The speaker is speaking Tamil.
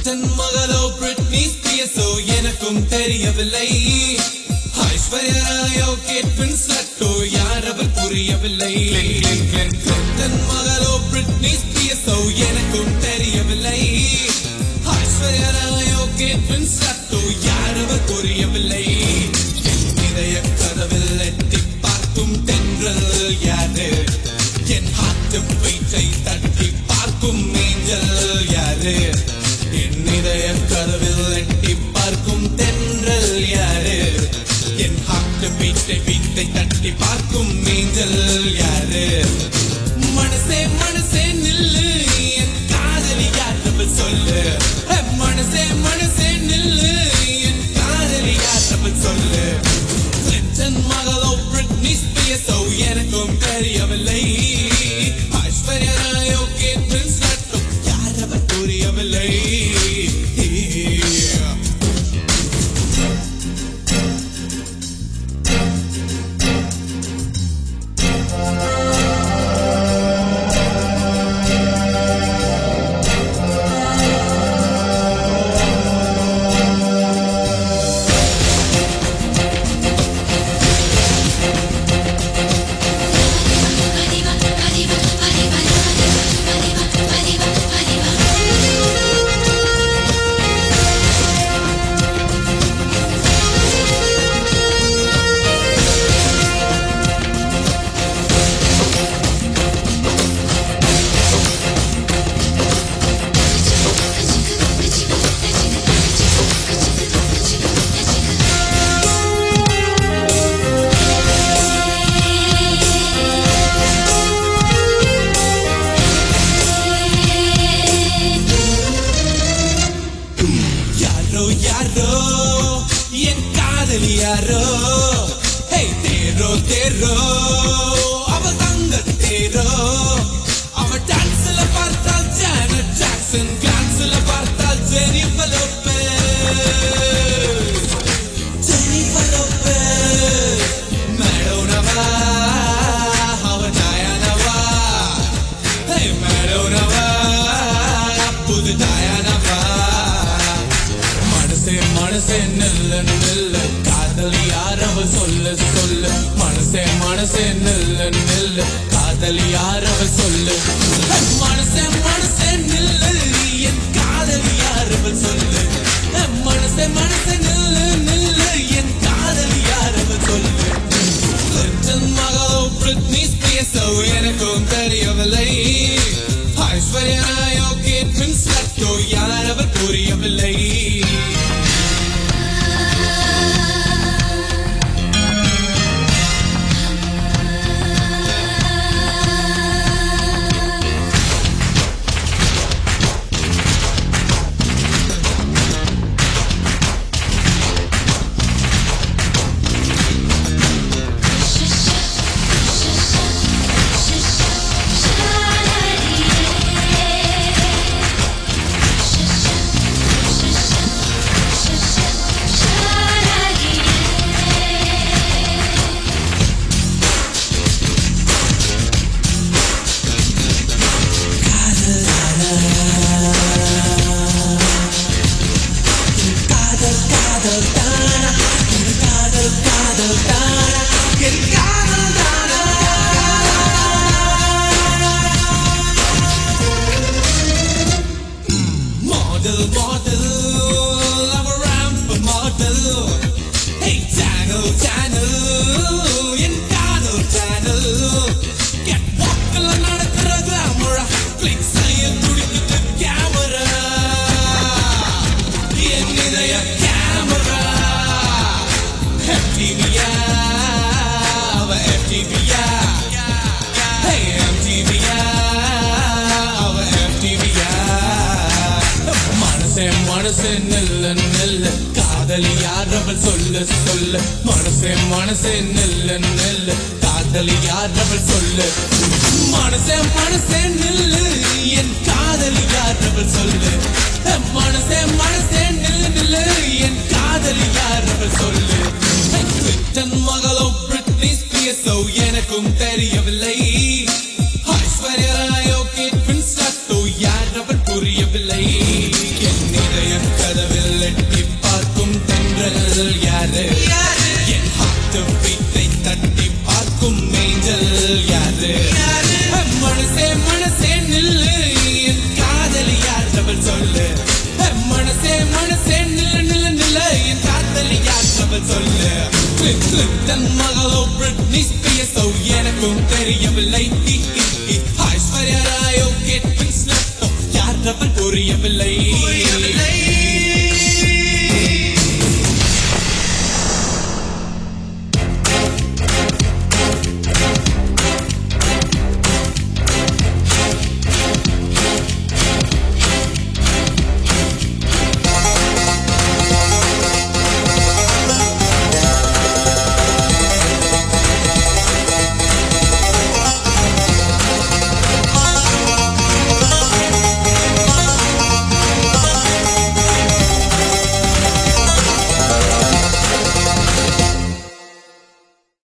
கிளின்டன் மகளோ பிரிட்னி ஸ்பியர்ஸோ எனக்கும் தெரியவில்லை ஐஸ்வர்யா ராயோ கேட் வின்ஸ்லட்டோ யார் அவர் புரியவில்லை கிளின்டன் மகளோ பிரிட்னி ஸ்பியர்ஸோ எனக்கும் தெரியவில்லை ஐஸ்வர்யா ராயோ கேட் வின்ஸ்லட்டோ யார் அவர் புரியவில்லை என் இதய கதவில் எட்டி பார்க்கும் தென்றல் யாரு என் ஹார்ட் பீட்டை தட்டி பார்க்கும் மேஞ்சல் யாரு என் இதய கதவில் எட்டி பார்க்கும் தென்றல் யாரு என் ஹார்ட் பீட்டை பீட்டை தட்டி பார்க்கும் மேஞ்சல் யாரு மனசே மனசே நில்லு என் காதலி யார் சொல்லு மனசே மனசே நில்லு என் காதலி யார் சொல்லு கிளின்டன் மகளோ பிரிட்னி ஸ்பியர்ஸோ எனக்கும் தெரியவில்லை ஐஸ்வர்யா ராயோ கேட் வின்ஸ்லட்டோ யார் அவர் புரியவில்லை Arriba, arriba, arriba, arriba, arriba, arriba. யாரோ யாரோ என் காதலி யாரோ ஹே தேரோ தேரோ அவ தங்க தேரோ அவ டான்ஸ்ல பார்த்தால் ஜானட் ஜாக்சன் கிளான்ஸ்ல பார்த்தால் ஜெனிஃபர் லோபெஸ் ஜெனிஃபர் லோபெஸ் மேடோனவா அவ டயானவா ஹே மேடோனவா புது டயானவா மனசே மனசே நில்லு நில்லு காதலி யாரவ சொல்லு சொல்லு மனசே மனசே நில்லு நில்லு காதலி யாரவ சொல்லு மனசே மனசே நில்லு என் காதலி யாரவ சொல்லு மனசே மனசே நில்லு நில்லு என் காதலி யாரவ சொல்லு கிளின்டன் மகளோ பிரிட்னி ஸ்பியர்ஸோ எனக்கும் தெரியவில்லை ஐஸ்வர்யா ராயோ கேட் வின்ஸ்லட்டோ யார் அவர் புரியவில்லை Model, model, I'm a ramp model. Hey, channel, channel, in channel, channel. Get walkல நடக்கிற glamour, click செய்ய துடிக்குது camera. என் இதய camera. FTV-யா, அவ FTV-யா. Hey, MTV-யா, அவ FTV-யா. மனசே மனசே நில்லு நில்லு காதலி யார் அவள் சொல்லு சொல்லு மனசே மனசே நில்லு நில்லு காதலி யார் அவள் சொல்லு மனசே மனசே நில்லு என் காதலி யார் அவள் சொல்லு மனசே மனசே நில்லு நில்லு என் காதலி யார் அவள் சொல்லு கிளின்டன் மகளோ பிரிட்னி ஸ்பியர்ஸோ எனக்கும் தெரியவில்லை ஐஸ்வர்யா ராயோ கேட் வின்ஸ்லட்டோ யார் அவர் புரியவில்லை என் இதய புரியவில்லை